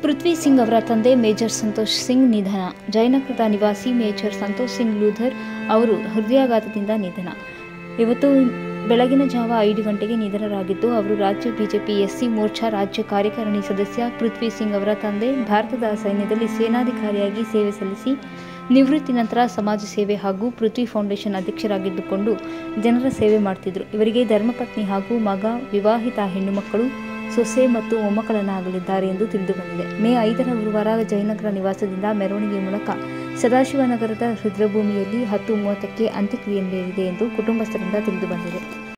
ಪೃಥ್ವಿ ಸಿಂಗ್ ಅವರ ತಂದೆ ಮೇಜರ್ ಸಂತೋಷ್ ಸಿಂಗ್ ನಿಧನ ಜಯನಗರದ ನಿವಾಸಿ ಮೇಜರ್ ಸಂತೋಷ್ ಸಿಂಗ್ ಲೂಥರ್ ಅವರು ಹೃದಯಾಘಾತದಿಂದ ನಿಧನ ಇವತ್ತು ಬೆಳಗಿನ ಜಾವ ಐದು ಗಂಟೆಗೆ ನಿಧನರಾಗಿದ್ದು ಅವರು ರಾಜ್ಯ ಬಿಜೆಪಿ ಎಸ್ಸಿ ಮೋರ್ಚಾ ರಾಜ್ಯ ಕಾರ್ಯಕಾರಿಣಿ ಸದಸ್ಯ ಪೃಥ್ವಿ ಸಿಂಗ್ ಅವರ ತಂದೆ ಭಾರತದ ಸೈನ್ಯದಲ್ಲಿ ಸೇನಾಧಿಕಾರಿಯಾಗಿ ಸೇವೆ ಸಲ್ಲಿಸಿ ನಿವೃತ್ತಿ ನಂತರ ಸಮಾಜ ಸೇವೆ ಹಾಗೂ ಪೃಥ್ವಿ ಫೌಂಡೇಶನ್ ಅಧ್ಯಕ್ಷರಾಗಿದ್ದುಕೊಂಡು ಜನರ ಸೇವೆ ಮಾಡ್ತಿದ್ರು ಇವರಿಗೆ ಧರ್ಮಪತ್ನಿ ಹಾಗೂ ಮಗ ವಿವಾಹಿತ ಹೆಣ್ಣು ಮಕ್ಕಳು ಸೊಸೆ ಮತ್ತು ಮೊಮ್ಮಕ್ಕಳನ್ನಾಗಲಿದ್ದಾರೆ ಎಂದು ತಿಳಿದುಬಂದಿದೆ ಮೇ ಐದರ ಗುರುವಾರ ಜಯನಗರ ನಿವಾಸದಿಂದ ಮೆರವಣಿಗೆ ಮೂಲಕ ಸದಾಶಿವನಗರದ ರುದ್ರಭೂಮಿಯಲ್ಲಿ ಹತ್ತು ಮೂವತ್ತಕ್ಕೆ ಅಂತ್ಯಕ್ರಿಯೆ ನಡೆಯಲಿದೆ ಎಂದು ಕುಟುಂಬಸ್ಥರಿಂದ ತಿಳಿದುಬಂದಿದೆ